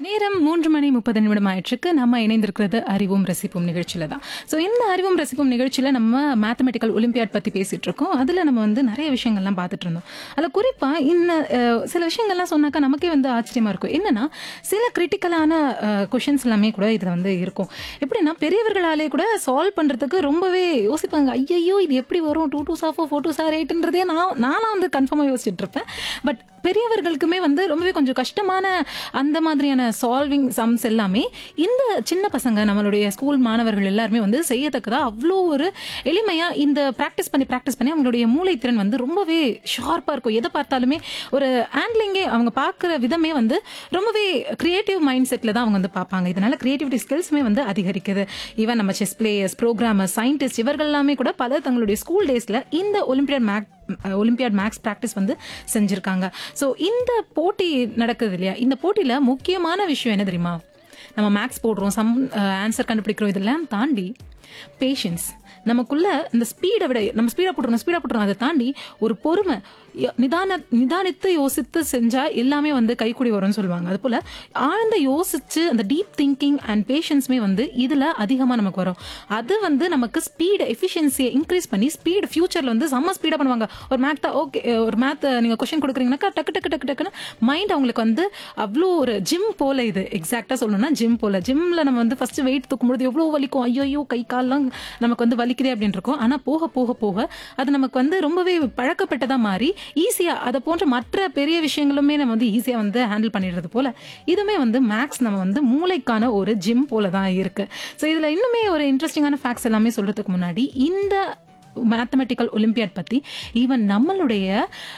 நேரம் மூன்று மணி முப்பது நிமிடம் ஆயிற்றுக்கு நம்ம இணைந்திருக்கிறது அறிவும் ரசிப்பும் நிகழ்ச்சியில தான் ஸோ இந்த அறிவும் ரசிப்பும் நிகழ்ச்சியில நம்ம மேத்தமெட்டிக்கல் ஒலிம்பியாட் பத்தி பேசிட்டு இருக்கோம் அதுல நம்ம வந்து நிறைய விஷயங்கள்லாம் பார்த்துட்டு இருந்தோம் அதில் குறிப்பா இந்த அஹ், சில விஷயங்கள்லாம் சொன்னாக்கா நமக்கே வந்து ஆச்சரியமா இருக்கும் என்னன்னா சில கிரிட்டிக்கலான கொஷின்ஸ் எல்லாமே கூட இதுல வந்து இருக்கும் எப்படின்னா பெரியவர்களாலே கூட சால்வ் பண்றதுக்கு ரொம்பவே யோசிப்பாங்க ஐயையோ இது எப்படி வரும் டூ டூ சாஃபோ ஃபோர் டூ சார் எயிட்ன்றதே நான் நானும் வந்து கன்ஃபார்மாக யோசிச்சுட்டு இருப்பேன் பட் பெரியவர்களுக்குமே வந்து ரொம்பவே கொஞ்சம் கஷ்டமான அந்த மாதிரியான சால்விங் சம்ஸ் எல்லாமே இந்த சின்ன பசங்க நம்மளுடைய ஸ்கூல் மாணவர்கள் எல்லாருமே வந்து செய்யத்தக்கதா அவ்வளோ ஒரு எளிமையா இந்த ப்ராக்டிஸ் பண்ணி ப்ராக்டிஸ் பண்ணி அவங்களுடைய மூளைத்திறன் வந்து ரொம்பவே ஷார்ப்பா இருக்கும் எதை பார்த்தாலுமே ஒரு ஹேண்ட்லிங்கே அவங்க பார்க்குற விதமே வந்து ரொம்பவே கிரியேட்டிவ் மைண்ட் செட்ல தான் அவங்க வந்து பார்ப்பாங்க இதனால கிரியேட்டிவிட்டி ஸ்கில்ஸுமே வந்து அதிகரிக்குது ஈவன் நம்ம செஸ் பிளேயர்ஸ் ப்ரோக்ராமர் சயின்டிஸ்ட் இவர்கள் எல்லாமே கூட பலர் தங்களுடைய ஸ்கூல் டேஸ்ல இந்த olympiad math olympiad maths practice வந்து செஞ்சுருக்காங்க ஸோ இந்த போட்டி நடக்குது இல்லையா இந்த போட்டியில் முக்கியமான விஷயம் என்ன தெரியுமா நம்ம மேக்ஸ் போடுறோம் சம் ஆன்சர் கண்டுபிடிக்கிறோம் இதெல்லாம் தாண்டி பேஷன்ஸ் நமக்குள்ள இந்த ஸ்பீடை விட நம்ம ஸ்பீடாக போட்டுறோம் ஸ்பீடாக போட்டுறோம் அதை தாண்டி ஒரு பொறுமை ய- நிதான நிதானித்து யோசித்து செஞ்சா எல்லாமே வந்து கைக்கூடி வரும்னு சொல்லுவாங்க அது போல ஆழ்ந்த யோசிச்சு அந்த டீப் திங்கிங் அண்ட் பேஷன்ஸுமே வந்து இதுல அதிகமா நமக்கு வரும் அது வந்து நமக்கு ஸ்பீடு எஃபிஷியன்சியை இன்க்ரீஸ் பண்ணி ஸ்பீடு ஃபியூச்சர்ல வந்து செம்ம ஸ்பீடா பண்ணுவாங்க ஒரு மேத் ஓகே ஒரு மேத் நீங்க கொஸ்டின் கொடுக்குறீங்கன்னாக்கா டக்கு டக்கு டக்கு டக்குன்னு மைண்ட் அவங்களுக்கு வந்து அவ்வளோ ஒரு ஜிம் போல இது எக்ஸாக்டா சொல்லணும்னா ஜிம் போல ஜிம்ல நம்ம வந்து ஃபர்ஸ்ட் வெயிட் தூக்கும்போது எவ்வளோ வலிக்கும் ஐயோ கை கால்லாம் நமக்கு வந்து வலிக்குதே அப்படின்னு இருக்கும் ஆனா போக போக போக அது நமக்கு வந்து ரொம்பவே பழக்கப்பட்டதா மாறி ஈஸியா அதை போன்ற மற்ற பெரிய விஷயங்களுமே நம்ம வந்து ஈஸியா வந்து ஹேண்டில் பண்ணிடுறது போல இதுவுமே வந்து மேக்ஸ் நம்ம வந்து மூளைக்கான ஒரு ஜிம் போல தான் இருக்கு ஸோ இதுல இன்னுமே ஒரு இன்ட்ரெஸ்டிங்கான ஃபேக்ட்ஸ் எல்லாமே சொல்றதுக்கு முன்னாடி இந்த மேத்தமெட்டிக்கல் ஒலிம்பியாட் பத்தி ஈவன் நம்மளுடைய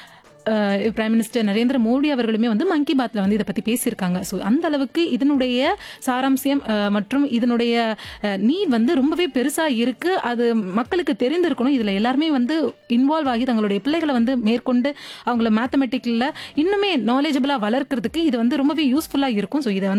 பிரைம் மினிஸ்டர் நரேந்திர மோடி அவர்களுமே வந்து மன் கி பாத்ல வந்து இதை பத்தி பேசியிருக்காங்க ஸோ அந்த அளவுக்கு இதனுடைய சாராம்சியம் அஹ், மற்றும் இதனுடைய நீட் வந்து ரொம்பவே பெருசா இருக்கு அது மக்களுக்கு தெரிந்திருக்கணும் இதுல எல்லாருமே வந்து இன்வால்வ் ஆகி தங்களுடைய பிள்ளைகளை வந்து மேற்கொண்டு அவங்கள மேத்தமெட்டிக்கல்ல இன்னுமே நாலேஜபிளா வளர்க்கறதுக்கு இது வந்து ரொம்பவே யூஸ்ஃபுல்லா இருக்கும் ஸோ இதை வந்து